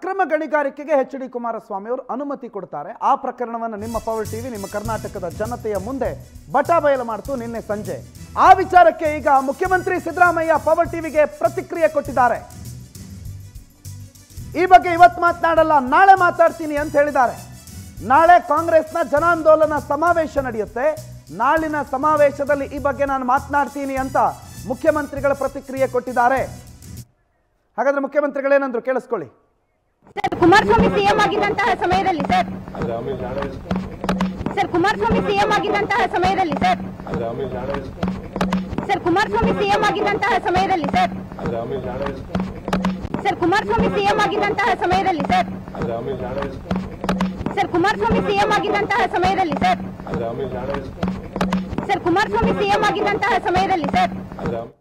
ಅಕ್ರಮ ಗಣಿಗಾರಿಕೆಗೆ H D Kumaraswamy ಅವರು ಅನುಮತಿ ಕೊಡ್ತಾರೆ ಆ ಪ್ರಕರಣವನ್ನು ನಿಮ್ಮ ಪವರ್ ಟಿವಿ ನಿಮ್ಮ ಕರ್ನಾಟಕದ ಜನತೆಯ ಮುಂದೆ ಬಟಾಬಯಲು ಮಾಡ್ತು ನಿನ್ನೆ ಸಂಜೆ ಆ ವಿಚಾರಕ್ಕೆ ಈಗ ಮುಖ್ಯಮಂತ್ರಿ ಸಿದ್ದರಾಮಯ್ಯ ಪವರ್ ಟಿವಿಗೆ ಪ್ರತಿಕ್ರಿಯೆ ಕೊಟ್ಟಿದ್ದಾರೆ ಈ ಬಗ್ಗೆ ಇವತ್ತು ಮಾತನಾಡಲ್ಲ ನಾಳೆ ಮಾತಾಡ್ತೀನಿ ಅಂತ ಹೇಳಿದ್ದಾರೆ ನಾಳೆ ಕಾಂಗ್ರೆಸ್ನ ಜನಾಂದೋಲನ ಸಮಾವೇಶ ನಡೆಯುತ್ತೆ ನಾಳಿನ ಸಮಾವೇಶದಲ್ಲಿ ಈ ಬಗ್ಗೆ ನಾನು ಮಾತನಾಡ್ತೀನಿ ಅಂತ ಮುಖ್ಯಮಂತ್ರಿಗಳ ಪ್ರತಿಕ್ರಿಯೆ ಕೊಟ್ಟಿದ್ದಾರೆ ಹಾಗಾದ್ರೆ ಮುಖ್ಯಮಂತ್ರಿಗಳೇನಂದ್ರು ಕೇಳಿಸ್ಕೊಳ್ಳಿ ಸರ್ ಕುಮಾರಸ್ವಾಮಿ ಸಿಎಂ ಆಗಿದ್ದಂತಹ ಸಮಯದಲ್ಲಿ ಸರ್ ಅದು ಅಮಿತ್ ಜಾಣ ಸರ್ ಕುಮಾರಸ್ವಾಮಿ ಸಿಎಂ ಆಗಿದ್ದಂತಹ ಸಮಯದಲ್ಲಿ ಸರ್ ಅದು ಅಮಿತ್ ಜಾಣ ಸರ್ ಕುಮಾರಸ್ವಾಮಿ ಸಿಎಂ ಆಗಿದ್ದಂತಹ ಸಮಯದಲ್ಲಿ ಸರ್ ಅದು ಅಮಿತ್ ಜಾಣ ಸರ್ ಕುಮಾರಸ್ವಾಮಿ ಸಿಎಂ ಆಗಿದ್ದಂತಹ ಸಮಯದಲ್ಲಿ ಸರ್ ಅದು ಅಮಿತ್ ಜಾಣ ಸರ್ ಕುಮಾರಸ್ವಾಮಿ ಸಿಎಂ ಆಗಿದ್ದಂತಹ ಸಮಯದಲ್ಲಿ ಸರ್ ಅದು ಅಮಿತ್ ಜಾಣ ಸರ್ ಕುಮಾರಸ್ವಾಮಿ ಸಿಎಂ ಆಗಿದ್ದಂತಹ ಸಮಯದಲ್ಲಿ ಸರ್ ಅದು